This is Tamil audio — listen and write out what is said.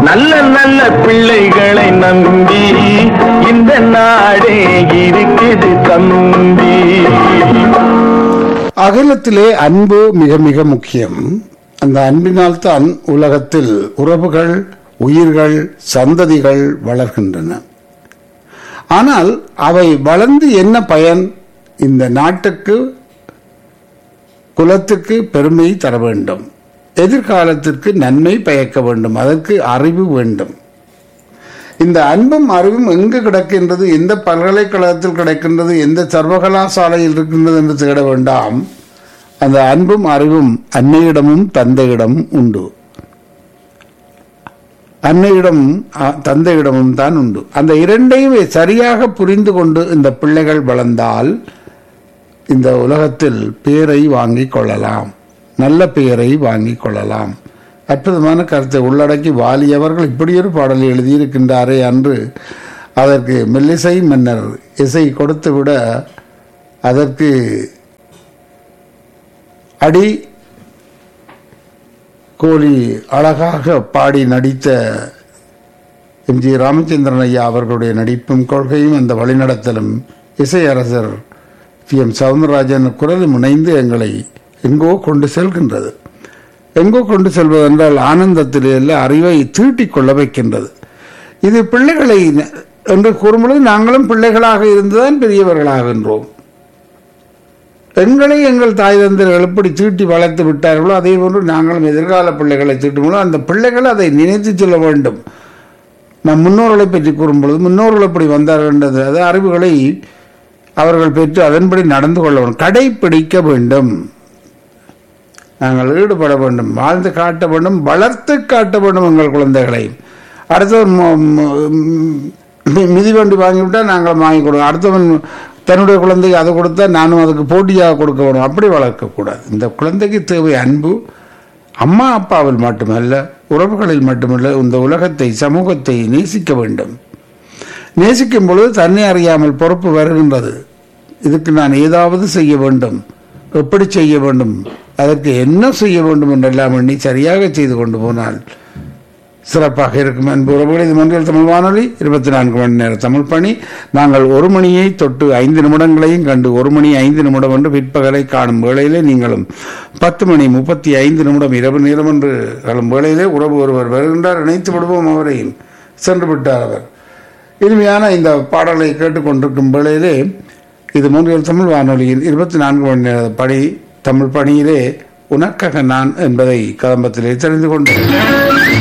நல்ல நல்ல பிள்ளைகளை நம்பி இந்த நாடே இருக்குது தம்பி அகிலத்திலே அன்பு மிக மிக முக்கியம் அந்த அன்பினால் தான் உலகத்தில் உறவுகள் உயிர்கள் சந்ததிகள் வளர்கின்றன ஆனால் அவை வளர்ந்து என்ன பயன் இந்த நாட்டுக்கு குலத்துக்கு பெருமை தர வேண்டும் எதிர்காலத்திற்கு நன்மை பயக்க வேண்டும் அதற்கு அறிவு வேண்டும் இந்த அன்பும் அறிவும் எங்கு கிடக்கின்றது எந்த பல்கலைக்கழகத்தில் கிடைக்கின்றது எந்த சர்வகலாசாலையில் இருக்கின்றது என்று தேட வேண்டாம் அந்த அன்பும் அறிவும் அன்னையிடமும் தந்தையிடமும் உண்டு அன்னையிடம் அ- தந்தையிடமும் தான் உண்டு அந்த இரண்டையும் சரியாக புரிந்து கொண்டு இந்த பிள்ளைகள் வளர்ந்தால் இந்த உலகத்தில் பேரை வாங்கிக் கொள்ளலாம் நல்ல பெயரை வாங்கிக் கொள்ளலாம் அற்புதமான கருத்தை உள்ளடக்கி வாலி அவர்கள் இப்படி ஒரு பாடலை எழுதியிருக்கின்றாரே அன்று அதற்கு மெல்லிசை மன்னர் இசை கொடுத்துவிட அதற்கு அடி கோலி அழகாக பாடி நடித்த எம் ஜி ராமச்சந்திரன் ஐயா அவர்களுடைய நடிப்பும் கொள்கையும் அந்த வழிநடத்தலும் இசையரசர் டி எம் சவுந்தரராஜன் குரலும் இணைந்து எங்களை எங்கோ கொண்டு செல்கின்றது எங்கோ கொண்டு செல்வதென்றால் ஆனந்தத்திலே அல்ல அறிவை தீட்டிக் கொள்ள வைக்கின்றது இது பிள்ளைகளை ந- என்று கூறும்பொழுது நாங்களும் பிள்ளைகளாக இருந்துதான் பெரியவர்களாகின்றோம் எங்களை எங்கள் தாய் தந்தர்கள் எப்படி தீட்டி வளர்த்து விட்டார்களோ அதே போன்று நாங்களும் எதிர்கால பிள்ளைகளை தீட்டும்போது அந்த பிள்ளைகள் அதை நினைத்து சொல்ல வேண்டும் நம் முன்னோர்களை பற்றி கூறும்பொழுது முன்னோர்கள் எப்படி வந்தார்கள் என்றது அது அறிவுகளை அவர்கள் பெற்று அதன்படி நடந்து கொள்ள வேண்டும் கடைப்பிடிக்க வேண்டும் நாங்கள் ஈடுபட வேண்டும் வாழ்ந்து காட்ட வேண்டும் வளர்த்து காட்ட வேண்டும் எங்கள் குழந்தைகளை அடுத்தவன் ம- ம- மி- மிதிவண்டி வாங்கிவிட்டால் நாங்கள் வாங்கி கொடுக்கோம் அடுத்தவன் தன்னுடைய குழந்தைக்கு அதை கொடுத்தா நானும் அதுக்கு போட்டியாக கொடுக்க வேணும் அப்படி வளர்க்கக்கூடாது இந்த குழந்தைக்கு தேவை அன்பு அம்மா அப்பாவில் மட்டுமல்ல உறவுகளில் மட்டுமல்ல இந்த உலகத்தை சமூகத்தை நேசிக்க வேண்டும் நேசிக்கும் பொழுது தன்னை அறியாமல் பொறுப்பு வருகின்றது இதுக்கு நான் ஏதாவது செய்ய வேண்டும் எப்படி செய்ய வேண்டும் அதற்கு என்ன செய்ய வேண்டும் என்றெல்லாம் எண்ணி சரியாக செய்து கொண்டு போனால் சிறப்பாக இருக்கும் அன்பு உறவுகள் இது மன்றில் தமிழ் வானொலி இருபத்தி நான்கு மணி நேர தமிழ் பணி நாங்கள் ஒரு மணியை தொட்டு ஐந்து நிமிடங்களையும் கண்டு ஒரு மணி ஐந்து நிமிடம் என்று பிற்பகலை காணும் வேளையிலே நீங்களும் பத்து மணி முப்பத்தி ஐந்து நிமிடம் இரவு நேரம் என்று காணும் வேளையிலே உறவு ஒருவர் வருகின்றார் இணைத்து விடுவோம் அவரையும் சென்று விட்டார் அவர் இனிமையான இந்த பாடலை கேட்டுக்கொண்டிருக்கும் வேளையிலே இது மூன்றில் தமிழ் வானொலியின் இருபத்தி நான்கு மணி நேர பணி தமிழ் பணியிலே உனக்காக நான் என்பதை கதம்பத்திலே தெரிந்து கொண்டேன்